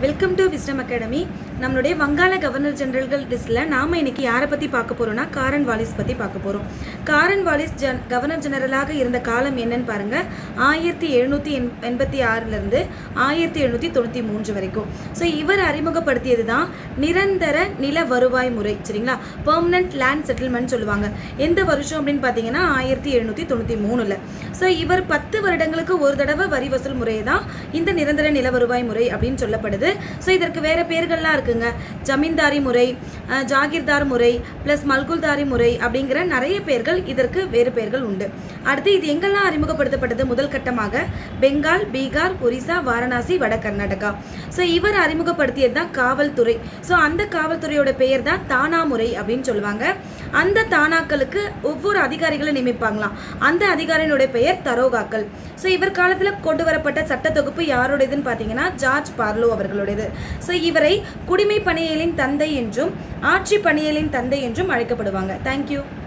welcome to wisdom academy நம்மளுடைய வங்காள governor ஜெனரல்கள் லிஸ்ட்டில் நாம் இன்னைக்கு யாரை பற்றி பார்க்க போகிறோம்னா காரன் வாலிஸ் பற்றி பார்க்க போகிறோம் காரன் வாலிஸ் ஜன் கவர்னர் ஜெனரலாக இருந்த காலம் என்னன்னு பாருங்கள் ஆயிரத்தி எழுநூற்றி எண் எண்பத்தி ஆறுலேருந்து ஆயிரத்தி எழுநூற்றி தொண்ணூற்றி மூன்று வரைக்கும் ஸோ இவர் அறிமுகப்படுத்தியது தான் நிரந்தர நில வருவாய் முறை சரிங்களா பெர்மனன்ட் லேண்ட் செட்டில்மெண்ட் சொல்லுவாங்க எந்த வருஷம் அப்படின்னு பார்த்தீங்கன்னா ஆயிரத்தி எழுநூற்றி தொண்ணூற்றி மூணில் ஸோ இவர் பத்து வருடங்களுக்கு ஒரு தடவை வரி வசூல் முறை தான் இந்த நிரந்தர நில வருவாய் முறை அப்படின்னு சொல்லப்படுது ஸோ இதற்கு வேற பேர்கள்லாம் இருக்குங்க ஜமீன்தாரி முறை அஹ், ஜாகிர்தார் முறை ப்ளஸ் மல்குல்தாரி முறை அப்படிங்கிற நிறைய பேர்கள் இதற்கு வேறு பெயர்கள் உண்டு அடுத்து இது எங்கெல்லாம் அறிமுகப்படுத்தப்பட்டது முதல் கட்டமாக பெங்கால் பீகார் ஒரிசா வாரணாசி வட கர்நாடகா ஸோ இவர் அறிமுகப்படுத்தியது தான் காவல்துறை ஸோ அந்த காவல்துறையோட பெயர் தான் தானா முறை அப்படின்னு சொல்லுவாங்க அந்த தானாக்களுக்கு ஒவ்வொரு அதிகாரிகளை நியமிப்பாங்களாம் அந்த அதிகாரியினுடைய பெயர் தரோகாக்கள் ஸோ இவர் காலத்தில் கொண்டு வரப்பட்ட சட்ட தொகுப்பு யாரோடையதுன்னு பார்த்தீங்கன்னா ஜார்ஜ் பார்லோ அவர்களுடையது ஸோ இவரை குடிமை பணியலின் தந்தை என்றும் ஆட்சி பணியலின் தந்தை என்றும் அழைக்கப்படுவாங்க தேங்க்யூ